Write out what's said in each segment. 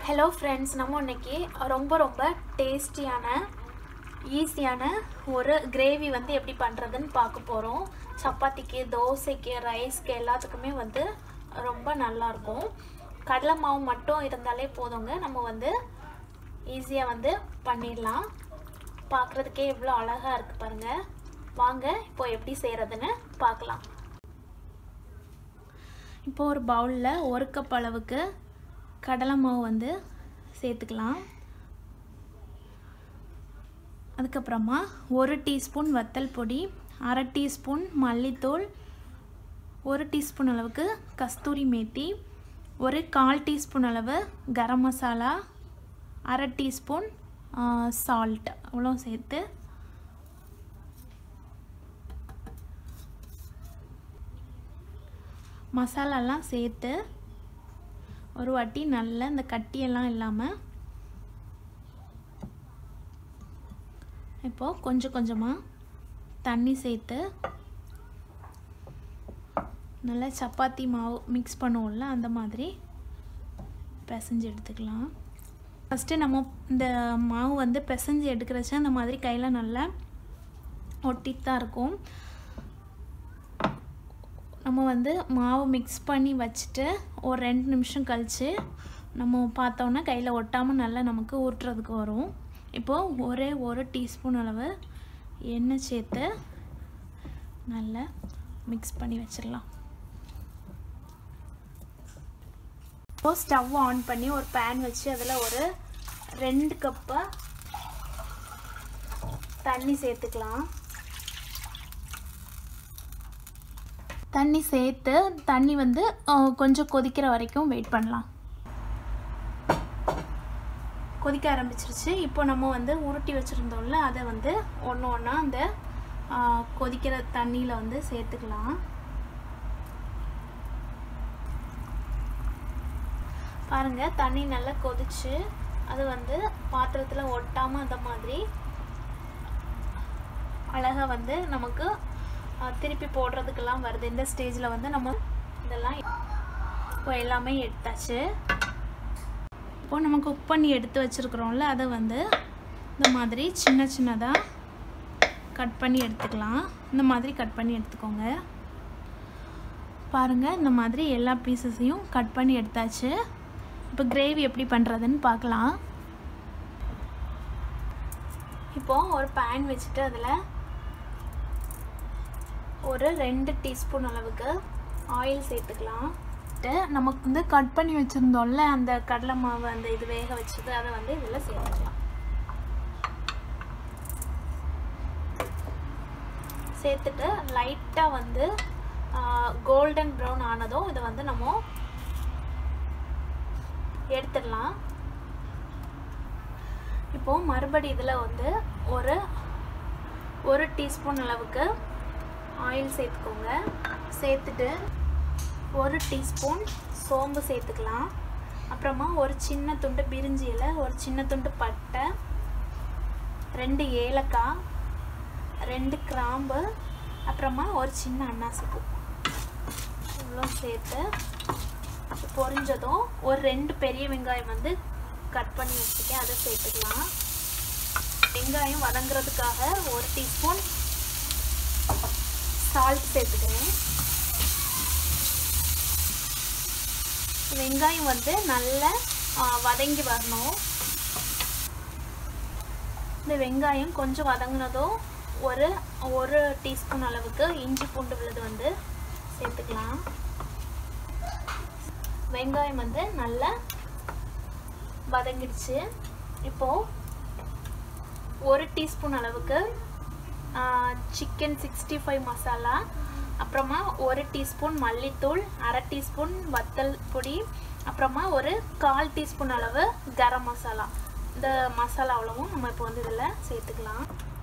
hello friends நம்ம இன்னைக்கு ரொம்ப ரொம்ப டேஸ்டியான ஈஸியான ஒரு கிரேவி வந்து எப்படி பண்ணுறதுன்னு பார்க்க போகிறோம் சப்பாத்திக்கு தோசைக்கு ரைஸ்க்கு எல்லாத்துக்குமே வந்து ரொம்ப நல்லாயிருக்கும் கடலை மாவு மட்டும் இருந்தாலே போதுங்க நம்ம வந்து ஈஸியாக வந்து பண்ணிடலாம் பார்க்குறதுக்கே எவ்வளோ அழகாக இருக்குது பாருங்கள் வாங்க இப்போ எப்படி செய்கிறதுன்னு பார்க்கலாம் இப்போ ஒரு பவுலில் ஒரு கப் அளவுக்கு கடலை மாவு வந்து சேர்த்துக்கலாம் அதுக்கப்புறமா ஒரு டீஸ்பூன் வத்தல் பொடி அரை டீஸ்பூன் மல்லித்தூள் ஒரு டீஸ்பூன் அளவுக்கு கஸ்தூரி மேத்தி ஒரு கால் டீஸ்பூன் அளவு கரம் மசாலா அரை டீஸ்பூன் சால்ட் அவ்வளோ சேர்த்து மசாலாலாம் சேர்த்து ஒரு வாட்டி நல்லா இந்த கட்டியெல்லாம் இல்லாமல் இப்போது கொஞ்சம் கொஞ்சமாக தண்ணி சேர்த்து நல்லா சப்பாத்தி மாவு மிக்ஸ் பண்ணுவோம்ல அந்த மாதிரி பிசைஞ்சு எடுத்துக்கலாம் ஃபஸ்ட்டு நம்ம இந்த மாவு வந்து பிசைஞ்சு எடுக்கிறச்ச அந்த மாதிரி கையில் நல்லா ஒட்டிட்டு தான் இருக்கும் நம்ம வந்து மாவு மிக்ஸ் பண்ணி வச்சுட்டு ஒரு ரெண்டு நிமிஷம் கழித்து நம்ம பார்த்தோன்னா கையில் ஒட்டாமல் நல்லா நமக்கு ஊட்டுறதுக்கு வரும் இப்போது ஒரே ஒரு டீஸ்பூன் அளவு எண்ணெய் சேர்த்து நல்லா மிக்ஸ் பண்ணி வச்சிடலாம் இப்போது ஸ்டவ் ஆன் பண்ணி ஒரு பேன் வச்சு அதில் ஒரு ரெண்டு கப்பு தண்ணி சேர்த்துக்கலாம் தண்ணி சேர்த்து தண்ணி வந்து கொஞ்சம் கொதிக்கிற வரைக்கும் வெயிட் பண்ணலாம் கொதிக்க ஆரம்பிச்சிருச்சு இப்போ நம்ம வந்து உருட்டி வச்சுருந்தோம்ல அதை வந்து ஒன்று ஒன்றா அந்த கொதிக்கிற தண்ணியில் வந்து சேர்த்துக்கலாம் பாருங்கள் தண்ணி நல்லா கொதிச்சு அது வந்து பாத்திரத்தில் ஒட்டாமல் அந்த மாதிரி அழகாக வந்து நமக்கு திருப்பி போடுறதுக்கெல்லாம் வருது இந்த ஸ்டேஜில் வந்து நம்ம இதெல்லாம் இப்போ எல்லாமே எடுத்தாச்சு இப்போ நம்ம குக் பண்ணி எடுத்து வச்சுருக்குறோம்ல அதை வந்து இந்த மாதிரி சின்ன சின்னதாக கட் பண்ணி எடுத்துக்கலாம் இந்த மாதிரி கட் பண்ணி எடுத்துக்கோங்க பாருங்கள் இந்த மாதிரி எல்லா பீசஸையும் கட் பண்ணி எடுத்தாச்சு இப்போ கிரேவி எப்படி பண்ணுறதுன்னு பார்க்கலாம் இப்போது ஒரு பேன் வச்சுட்டு அதில் ஒரு ரெண்டு டீஸ்பூன் அளவுக்கு ஆயில் சேர்த்துக்கலாம் நமக்கு வந்து கட் பண்ணி வச்சுருந்தோம்ல அந்த கடலை மாவு அந்த இது வேக வச்சது அதை வந்து இதில் சேர்த்துக்கலாம் சேர்த்துட்டு லைட்டாக வந்து கோல்டன் ப்ரௌன் ஆனதும் இதை வந்து நம்ம எடுத்துடலாம் இப்போது மறுபடி இதில் வந்து ஒரு ஒரு டீஸ்பூன் அளவுக்கு ஆயில் சேர்த்துக்கோங்க சேர்த்துட்டு ஒரு டீஸ்பூன் சோம்பு சேர்த்துக்கலாம் அப்புறமா ஒரு சின்ன துண்டு பிரிஞ்சி இலை ஒரு சின்ன துண்டு பட்டை ரெண்டு ஏலக்காய் ரெண்டு கிராம்பு அப்புறமா ஒரு சின்ன அன்னாசி பூ இவ்வளோ சேர்த்து பொரிஞ்சதும் ஒரு ரெண்டு பெரிய வெங்காயம் வந்து கட் பண்ணி வச்சுருக்கேன் அதை சேர்த்துக்கலாம் வெங்காயம் வதங்குறதுக்காக ஒரு டீஸ்பூன் சால்ட் சேர்த்துக்கிறேன் வெங்காயம் வந்து நல்லா வதங்கி வரணும் இந்த வெங்காயம் கொஞ்சம் வதங்கினதும் ஒரு ஒரு டீஸ்பூன் அளவுக்கு இஞ்சி பூண்டு விழுது வந்து சேர்த்துக்கலாம் வெங்காயம் வந்து நல்லா வதங்கிடுச்சு இப்போது ஒரு டீஸ்பூன் அளவுக்கு சிக்கன் சிக்ஸ்டி ஃபைவ் மசாலா அப்புறமா ஒரு டீஸ்பூன் மல்லித்தூள் அரை டீஸ்பூன் வத்தல் பொடி அப்புறமா ஒரு கால் டீஸ்பூன் அளவு கரம் மசாலா இந்த மசாலா அவ்வளவும் நம்ம இப்போ வந்து இதில் சேர்த்துக்கலாம்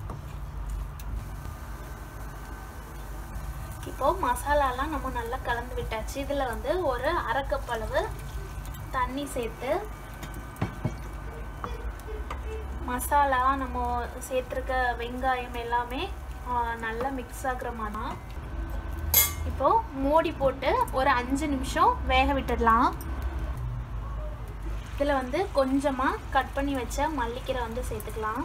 இப்போது மசாலாலாம் நம்ம நல்லா கலந்து விட்டாச்சு இதில் வந்து ஒரு அரை கப் அளவு தண்ணி சேர்த்து மசாலா நம்ம சேர்த்துருக்க வெங்காயம் எல்லாமே நல்லா மிக்ஸ் ஆகுற மாதிரி இப்போது மூடி போட்டு ஒரு அஞ்சு நிமிஷம் வேக விட்டுடலாம் இதில் வந்து கொஞ்சமாக கட் பண்ணி வச்ச மல்லிக்கீரை வந்து சேர்த்துக்கலாம்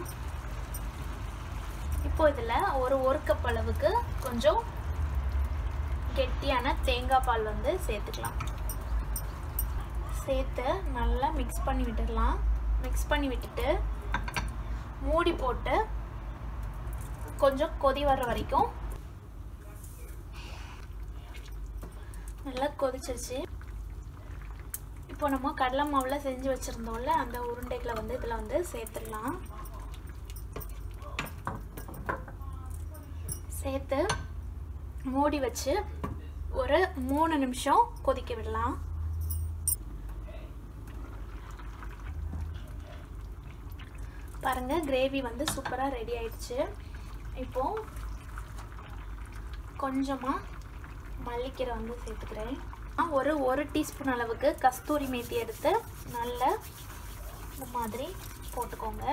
இப்போ இதில் ஒரு ஒரு கப் அளவுக்கு கொஞ்சம் கெட்டியான தேங்காய் பால் வந்து சேர்த்துக்கலாம் சேர்த்து நல்லா மிக்ஸ் பண்ணி விட்டுடலாம் மிக்ஸ் பண்ணி விட்டுட்டு மூடி போட்டு கொஞ்சம் கொதி வர்ற வரைக்கும் நல்லா கொதிச்சிருச்சு இப்போ நம்ம கடலை மாவில் செஞ்சு வச்சுருந்தோம்ல அந்த உருண்டைகளை வந்து இதில் வந்து சேர்த்துடலாம் சேர்த்து மூடி வச்சு ஒரு மூணு நிமிஷம் கொதிக்க விடலாம் பாருங்கள் கிரேவி வந்து சூப்பராக ரெடி ஆயிடுச்சு இப்போ கொஞ்சமாக மல்லிக்கீரை வந்து சேர்த்துக்கிறேன் ஒரு ஒரு டீஸ்பூன் அளவுக்கு கஸ்தூரி மேத்தி எடுத்து நல்ல இந்த மாதிரி போட்டுக்கோங்க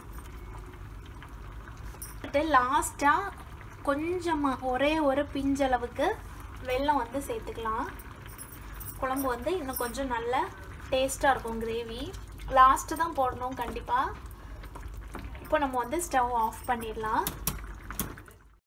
லாஸ்ட்டாக கொஞ்சமாக ஒரே ஒரு பிஞ்சளவுக்கு வெல்லம் வந்து சேர்த்துக்கலாம் குழம்பு வந்து இன்னும் கொஞ்சம் நல்ல டேஸ்ட்டாக இருக்கும் கிரேவி லாஸ்ட்டு தான் போடணும் கண்டிப்பாக இப்போ நம்ம வந்து ஸ்டவ் ஆஃப் பண்ணிடலாம்